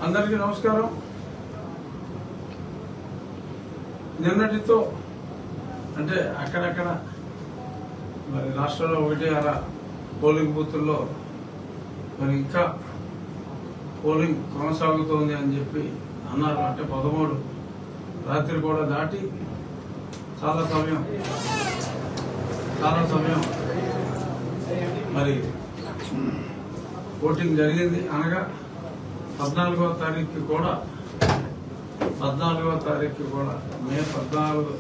అందరికీ నమస్కారం నిన్నటితో అంటే అక్కడక్కడ మరి రాష్ట్రంలో ఒకటి అర పోలింగ్ బూతుల్లో మరి ఇంకా పోలింగ్ కొనసాగుతోంది అని చెప్పి అన్నారు అంటే పదమూడు రాత్రి కూడా దాటి చాలా సమయం చాలా సమయం మరి ఓటింగ్ జరిగింది అనగా పద్నాలుగవ తారీఖు కూడా పద్నాలుగవ తారీఖు కూడా మే పద్నాలుగు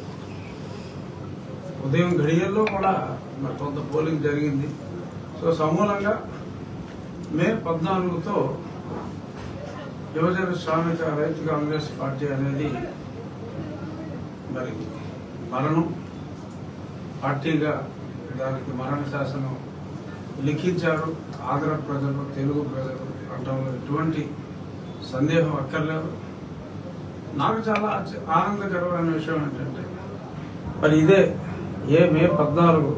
ఉదయం గడియల్లో కూడా మరి కొంత పోలింగ్ జరిగింది సో సమూలంగా మే పద్నాలుగుతో యువజన శ్రామిక రైతు కాంగ్రెస్ పార్టీ అనేది మరి మరణం పార్టీగా దానికి మరణ శాసనం లిఖించారు ఆంధ్ర ప్రజలు తెలుగు ప్రజలు అంటంలో ఎటువంటి సందేహం అక్కర్లేదు నాకు చాలా ఆశ్చ- ఆనందకరమైన విషయం ఏంటంటే మరి ఇదే ఏ మే పద్నాలుగు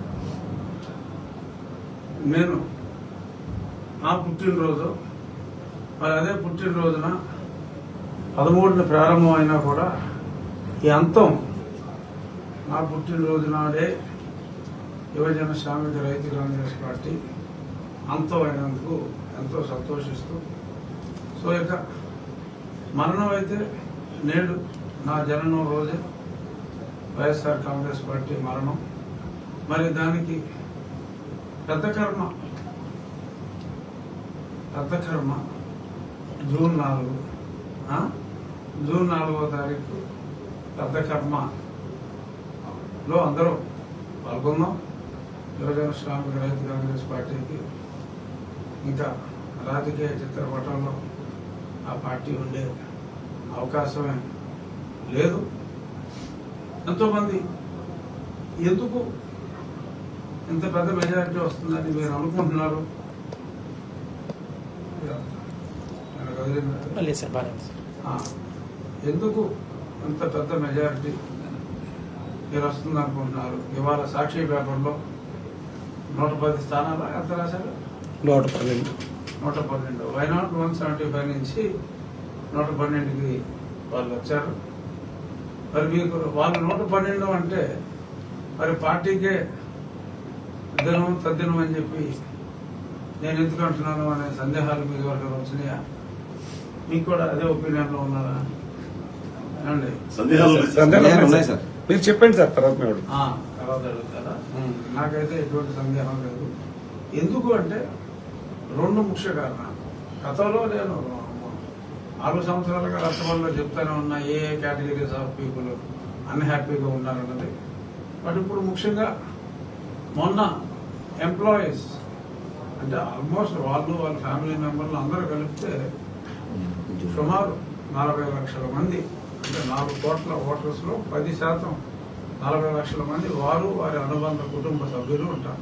నేను నా పుట్టినరోజు మరి అదే పుట్టినరోజున పదమూడున ప్రారంభం అయినా కూడా ఈ అంతం నా పుట్టినరోజు నాడే యువజన శ్రామిక రైతు కాంగ్రెస్ పార్టీ అంతం అయినందుకు ఎంతో సంతోషిస్తూ సో ఇక మరణం అయితే నేడు నా జననం రోజే వైఎస్ఆర్ కాంగ్రెస్ పార్టీ మరణం మరి దానికి పెద్ద కర్మ పెద్ద కర్మ జూన్ నాలుగు ఆ? జూన్ నాలుగో తారీఖు పెద్ద కర్మలో అందరూ పాల్గొన్నాం యువజన శ్రామిక రైతు కాంగ్రెస్ పార్టీకి ఇంకా రాజకీయ చిత్రపటంలో ఆ పార్టీ ఉండే అవకాశమే లేదు ఎంతోమంది ఎందుకు ఇంత పెద్ద మెజారిటీ వస్తుందని మీరు అనుకుంటున్నారు నేను కదిలిందా? లేదు సార్ బాగానే ఉంది సార్ ఆ, ఎందుకు ఇంత పెద్ద మెజారిటీ మీరు వస్తుంది అనుకుంటున్నారు ఇవాళ సాక్షి పేపర్లో నూట పది స్థానాలు ఎంత రాశారు నూట పన్నెండు నూట పన్నెండు why not one seventy five నుంచి నూట పన్నెండుకి వాళ్ళు వచ్చారు మరి మీకు వాళ్ళు నూట పన్నెండు అంటే మరి పార్టీకే దినం తద్దినం అని చెప్పి నేను ఎందుకు అంటున్నాను అనే సందేహాలు మీకు ఎవరికైనా వచ్చినాయా మీకు కూడా అదే ఒపీనియన్లో ఉన్నారా ఏమండి సందేహాలు ఉన్నాయి సార్. సందేహాలు ఉన్నాయి సార్ మీరు చెప్పండి సార్ తర్వాత మేము ఆ, తర్వాత అడుగుతారా నాకైతే ఎటువంటి సందేహం లేదు ఎందుకు అంటే రెండు ముఖ్య కారణాలు గతంలో నేను నాలుగు సంవత్సరాలుగా రచ్చబండలో చెప్తానే ఉన్నా ఏ ఏ కేటగిరీస్ ఆఫ్ పీపుల్ అన్హ్యాపీగా ఉన్నారన్నది బట్ ఇప్పుడు ముఖ్యంగా మొన్న ఎంప్లాయీస్ అంటే ఆల్మోస్ట్ వాళ్ళు వాళ్ళ ఫ్యామిలీ మెంబర్లు అందరూ కలిపితే సుమారు నలభై లక్షల మంది అంటే నాలుగు కోట్ల ఓటర్స్ లో పది శాతం నలభై లక్షల మంది వారు వారి అనుబంధ కుటుంబ సభ్యులు ఉంటారు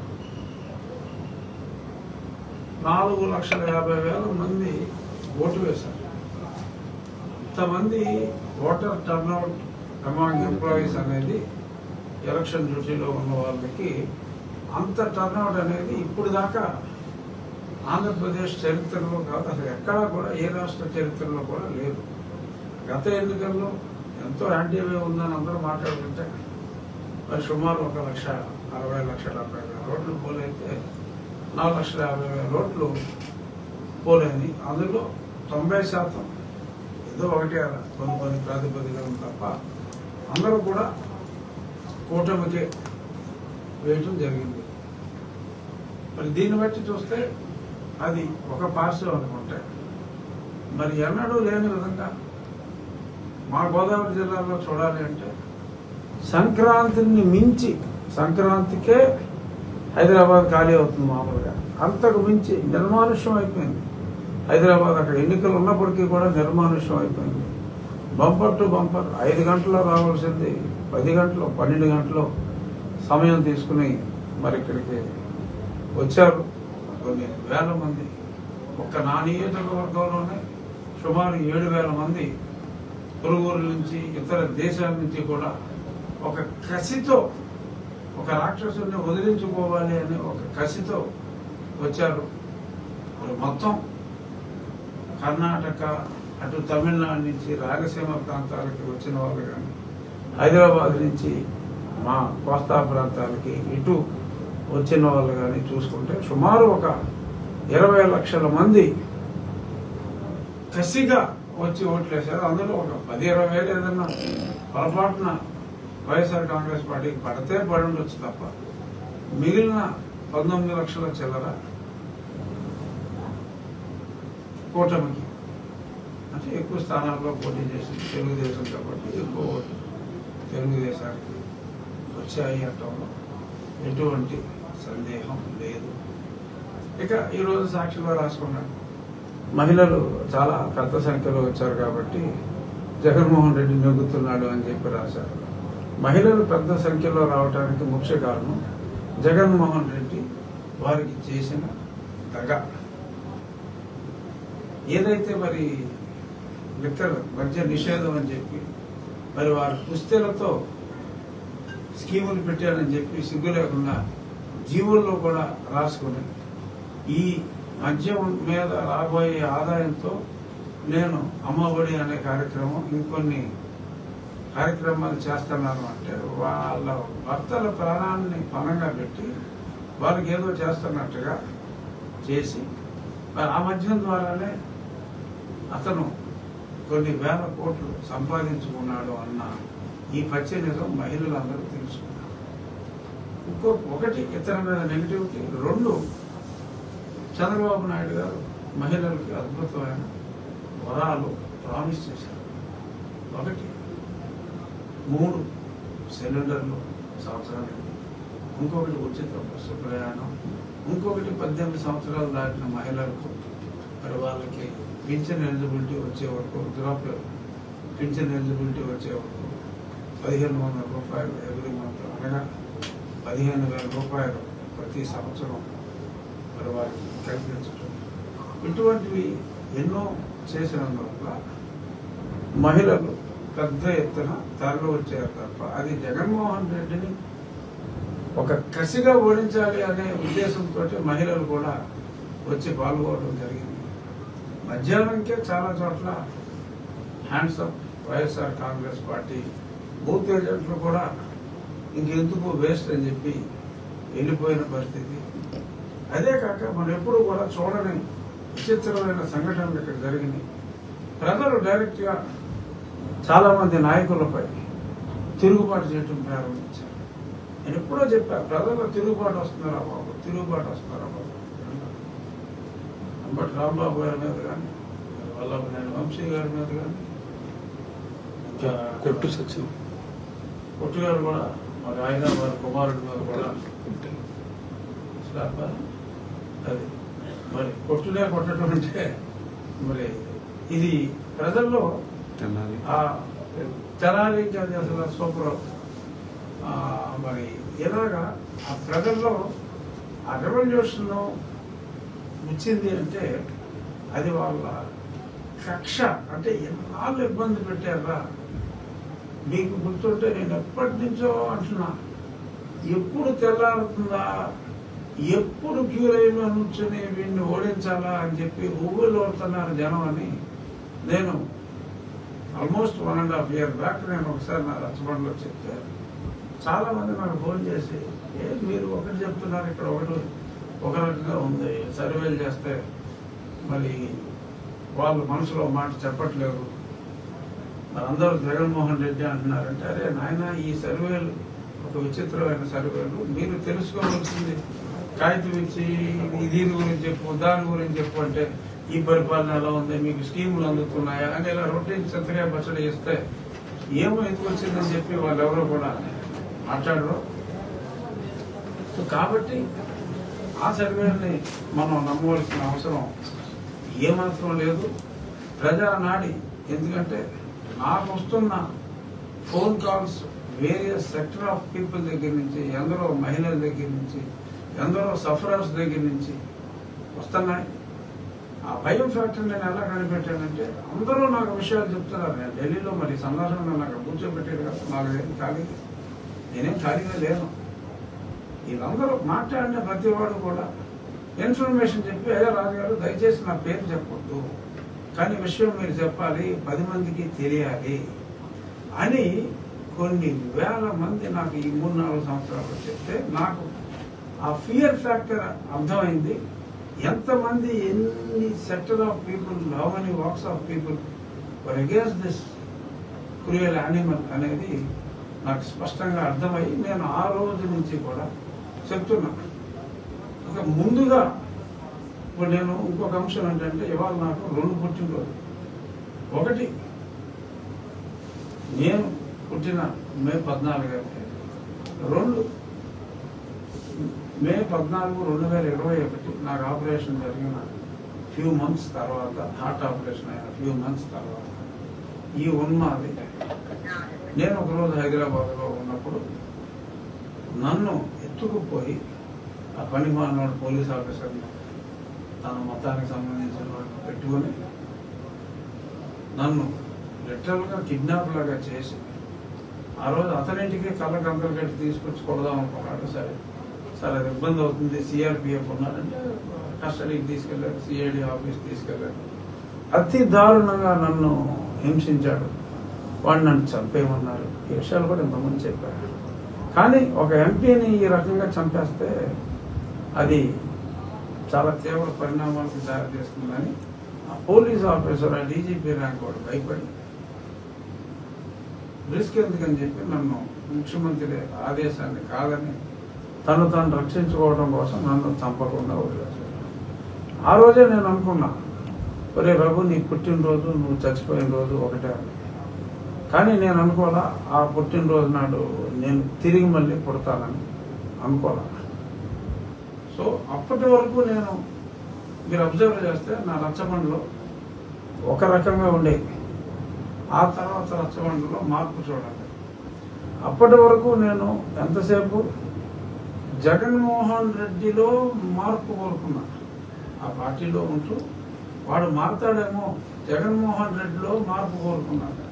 నాలుగు లక్షల యాభై వేల మంది ఓటు వేశారు ఇంతమంది ఓటర్ టర్న్అవుట్ అమాంగ్ ఎంప్లాయీస్ అనేది ఎలక్షన్ డ్యూటీలో ఉన్న వాళ్ళకి అంత టర్న్అవుట్ అనేది ఇప్పుడు దాకా ఆంధ్రప్రదేశ్ చరిత్రలో కాదు అసలు ఎక్కడా కూడా ఏ రాష్ట్ర చరిత్రలో కూడా లేదు గత ఎన్నికల్లో ఎంతో యాంటీవే ఉందని అందరూ మాట్లాడుకుంటే మరి సుమారు ఒక లక్ష అరవై లక్షల డెబ్బై వేల రోడ్లు పోలైతే నాలుగు లక్షల యాభై వేల రోడ్లు పోలేని అందులో తొంభై శాతం ఏదో ఒకటి అలా కొన్ని కొన్ని ప్రాతిపదికలు తప్ప అందరూ కూడా కూటమికి వేయటం జరిగింది మరి దీన్ని బట్టి చూస్తే అది ఒక పార్శ్వం అనుకుంటే మరి ఎన్నడూ లేని విధంగా మా గోదావరి జిల్లాలో చూడాలి అంటే సంక్రాంతిని మించి సంక్రాంతికే హైదరాబాద్ ఖాళీ అవుతుంది మామూలుగా అంతకు మించి నిర్మానుష్యం అయిపోయింది హైదరాబాద్ అక్కడ ఎన్నికలు ఉన్నప్పటికీ కూడా నిర్మానుష్యం అయిపోయింది బంపర్ టు బంపర్ ఐదు గంటల్లో రావాల్సింది పది గంటలు పన్నెండు గంటలు సమయం తీసుకుని మరి ఇక్కడికి వచ్చారు కొన్ని వేల మంది ఒక్క నా నియోజకవర్గంలోనే సుమారు ఏడు వేల మంది పొరుగురు నుంచి ఇతర దేశాల నుంచి కూడా ఒక కసితో ఒక రాక్షసుని వదిలించుకోవాలి అనే ఒక కసితో వచ్చారు మరి మొత్తం కర్ణాటక అటు తమిళనాడు నుంచి రాయలసీమ ప్రాంతాలకి వచ్చిన వాళ్ళు కానీ హైదరాబాద్ నుంచి మా కోస్తా ప్రాంతాలకి ఇటు వచ్చిన వాళ్ళు కానీ చూసుకుంటే సుమారు ఒక ఇరవై లక్షల మంది కసిగా వచ్చి ఓట్లు వేశారు అందులో ఒక పది ఇరవై వేలు ఏదన్నా పొరపాటున వైఎస్ఆర్ కాంగ్రెస్ పార్టీకి పడితే పడి ఉండొచ్చు తప్ప మిగిలిన పంతొమ్మిది లక్షల చిల్లర కూటమికి అంటే ఎక్కువ స్థానాల్లో పోటీ చేసింది తెలుగుదేశం కాబట్టి ఎక్కువ ఓట్లు తెలుగుదేశానికి వచ్చాయి అంటంలో ఎటువంటి సందేహం లేదు ఇక ఈరోజు సాక్షిలో రాసుకున్నాను మహిళలు చాలా పెద్ద సంఖ్యలో వచ్చారు కాబట్టి జగన్మోహన్ రెడ్డి నెగ్గుతున్నాడు అని చెప్పి రాశారు మహిళలు పెద్ద సంఖ్యలో రావడానికి ముఖ్య కారణం జగన్మోహన్ రెడ్డి వారికి చేసిన దగ ఏదైతే మరి లిక్కర్ మధ్య నిషేధం అని చెప్పి మరి వారి పుస్తెలతో స్కీములు పెట్టారని చెప్పి సిగ్గు లేకుండా జీవుల్లో కూడా రాసుకుని ఈ మద్యం మీద రాబోయే ఆదాయంతో నేను అమ్మఒడి అనే కార్యక్రమం ఇంకొన్ని కార్యక్రమాలు చేస్తున్నాను అంటే వాళ్ళ భర్తల ప్రాణాన్ని పణంగా పెట్టి వాళ్ళకి ఏదో చేస్తున్నట్టుగా చేసి మరి ఆ మద్యం ద్వారానే అతను కొన్ని వేల కోట్లు సంపాదించుకున్నాడు అన్న ఈ పచ్చి నిజం మహిళలందరూ తెలుసుకున్నారు ఇంకో ఒకటి ఇతని మీద నెగిటివిటీ రెండు చంద్రబాబు నాయుడు గారు మహిళలకి అద్భుతమైన వరాలు ప్రామిస్ చేశారు ఒకటి మూడు సిలిండర్లు సంవత్సరానికి ఇంకొకటి ఉచిత బస్సు ప్రయాణం ఇంకొకటి పద్దెనిమిది సంవత్సరాలు దాటిన మహిళలకు మరి వాళ్ళకి పింఛన్ ఎలిజిబిలిటీ వచ్చే వరకు వృద్ధాప్య పింఛన్ ఎలిజిబిలిటీ వచ్చే వరకు పదిహేను వందల రూపాయలు ఎవ్రీ మంత్ అనగా పదిహేను వేల రూపాయలు ప్రతి సంవత్సరం మరి వారికి కల్పించడం ఇటువంటివి ఎన్నో చేసినందువల్ల మహిళలు పెద్ద ఎత్తున తరలి వచ్చారు తప్ప అది జగన్మోహన్ రెడ్డిని ఒక కసిగా ఓడించాలి అనే ఉద్దేశంతో మహిళలు కూడా వచ్చి పాల్గొనడం జరిగింది మధ్యాహ్నంకే చాలా చోట్ల hands up YSR Congress party booth ఏజెంట్లు కూడా ఇంకెందుకు వేస్ట్ అని చెప్పి వెళ్ళిపోయిన పరిస్థితి అదే కాక మనం ఎప్పుడు కూడా చూడని విచిత్రమైన సంఘటనలు ఇక్కడ జరిగినాయి ప్రజలు డైరెక్ట్ గా చాలా మంది నాయకులపై తిరుగుబాటు చేయటం ప్రారంభించారు నేను ఎప్పుడో చెప్పా ప్రజలు తిరుగుబాటు వస్తున్నారా బాబు తిరుగుబాటు వస్తున్నారా బాబు అంబటి రాంబాబు గారి మీద కానీ వల్లభనేని వంశీ గారి మీద కానీ ఇంకా కొట్టు సచిన్ కొట్టు గారు కూడా మరి ఆయన వారి కుమారుడి మీద కూడా శ్రాద్ధ అది మరి కొట్టునే కొట్టడం అంటే మరి ఇది ప్రజల్లో తెనాలి ఆ తెనాలికి అది అసలు సూపర్ ఆ, మరి ఇలాగా ఆ ప్రజల్లో ఆ రెవల్యూషన్ వచ్చింది అంటే అది వాళ్ళ కక్ష అంటే ఎన్నాళ్ళు ఇబ్బంది పెట్టారా మీకు గుర్తుంటే నేను ఎప్పటి నుంచో అంటున్నా ఎప్పుడు తెల్లారుతుందా ఎప్పుడు క్యూ లైన్లో నుంచుని వీడిని ఓడించాలా అని చెప్పి ఊబిలో ఓడుతున్నారు జనం అని నేను almost one and half year back నేను ఒకసారి నా రచ్చబండలో చెప్తే చాలా మంది నాకు ఫోన్ చేసి ఏ మీరు ఒకటి చెప్తున్నారు ఇక్కడ ఒకటి ఒక రకంగా ఉంది సర్వేలు చేస్తే మరి వాళ్ళు మనసులో మాట చెప్పట్లేదు మరి అందరూ జగన్మోహన్ రెడ్డి అంటున్నారంటే అరే నాయన ఈ సర్వేలు ఒక విచిత్రమైన సర్వేలు మీరు తెలుసుకోవాల్సింది కాగితం ఇచ్చి ఈ దీని గురించి చెప్పు దాని గురించి చెప్పు అంటే ఈ పరిపాలన ఎలా ఉంది మీకు స్కీములు అందుతున్నాయా అని ఇలా రొటీన్ చెత్తగా బచ్చడి ఇస్తే ఏమో ఎందుకు వచ్చిందని చెప్పి వాళ్ళు ఎవరో కూడా మాట్లాడరు సో కాబట్టి ఆ సర్వేని మనం నమ్మవలసిన అవసరం ఏమాత్రం లేదు ప్రజా నాడి ఎందుకంటే నాకు వస్తున్న phone calls various sector of people దగ్గర నుంచి ఎందరో మహిళల దగ్గర నుంచి ఎందరో సఫరర్స్ దగ్గర నుంచి వస్తున్నాయి ఆ భయం ఫ్యాక్టర్ నేను ఎలా కనిపెట్టానంటే అందరూ నాకు విషయాలు చెప్తున్నారు నేను ఢిల్లీలో మరి సందర్శన నాకు కూర్చోబెట్టాడు కదా నాకు ఏం ఖాళీ నేనేం ఖాళీగా లేను వీళ్ళందరూ మాట్లాడిన ప్రతి వాడు కూడా ఇన్ఫర్మేషన్ చెప్పి అయ్యా రాజుగారు దయచేసి నా పేరు చెప్పొద్దు కానీ విషయం మీరు చెప్పాలి పది మందికి తెలియాలి అని కొన్ని వేల మంది నాకు ఈ మూడు నాలుగు సంవత్సరాలు చెప్తే నాకు ఆ ఫియర్ ఫ్యాక్టర్ అర్థమైంది ఎంతమంది ఎన్ని sector of people how many walks of people for against this cruel animal అనేది నాకు స్పష్టంగా అర్థమై నేను ఆ రోజు నుంచి కూడా చెప్తున్నా ఇక ముందుగా ఇప్పుడు నేను ఇంకొక అంశం ఏంటంటే ఇవాళ నాకు రెండు పుట్టినరోజు ఒకటి నేను పుట్టిన మే పద్నాలుగు రెండు మే పద్నాలుగు రెండు వేల ఇరవై ఒకటి నాకు ఆపరేషన్ జరిగిన ఫ్యూ మంత్స్ తర్వాత హార్ట్ ఆపరేషన్ అయిన ఫ్యూ మంత్స్ తర్వాత ఈ ఉన్మాది నేను ఒకరోజు హైదరాబాద్లో ఉన్నప్పుడు నన్ను ఎత్తుకుపోయి ఆ పని మానవాడు పోలీస్ ఆఫీసర్ని తన మతానికి సంబంధించిన వాడిని పెట్టుకొని నన్ను లిటరల్గా కిడ్నాప్ లాగా చేసి ఆ రోజు అతనింటికి కళ్ళ కంకర కట్టి తీసుకొచ్చి కొడదాం అనుకున్నాడు సరే సరే అది ఇబ్బంది అవుతుంది సిఆర్పిఎఫ్ ఉన్నాడంటే కస్టడీకి తీసుకెళ్ళారు సిఐడి ఆఫీస్ తీసుకెళ్ళారు అతి దారుణంగా నన్ను హింసించాడు వాడు నన్ను చంపేయమన్నారు ఈ విషయాలు కూడా ఇంతకుముందు చెప్పారు కానీ ఒక ఎంపీని ఈ రకంగా చంపేస్తే అది చాలా తీవ్ర పరిణామాలకు దారితీస్తుందని ఆ పోలీస్ ఆఫీసర్ ఆ డీజీపీ ర్యాంక్ వాడు భయపడి రిస్క్ ఎందుకని చెప్పి నన్ను ముఖ్యమంత్రి ఆదేశాన్ని కాదని తను తాను రక్షించుకోవడం కోసం నన్ను చంపకుండా వదిలేశారు ఆ రోజే నేను అనుకున్నా ఒరే రఘు నీ పుట్టినరోజు నువ్వు చచ్చిపోయిన రోజు ఒకటే అని. కానీ నేను అనుకోవాలా ఆ పుట్టినరోజు నాడు నేను తిరిగి మళ్ళీ పుడతానని అనుకోవాలా సో అప్పటి వరకు నేను మీరు అబ్జర్వ్ చేస్తే నా రచ్చబండలో ఒక రకంగా ఉండేది ఆ తర్వాత రచ్చబండలో మార్పు చూడండి అప్పటి వరకు నేను ఎంతసేపు జగన్మోహన్ రెడ్డిలో మార్పు కోరుకున్నా ఆ పార్టీలో ఉంటూ వాడు మారుతాడేమో జగన్మోహన్ రెడ్డిలో మార్పు కోరుకున్నాను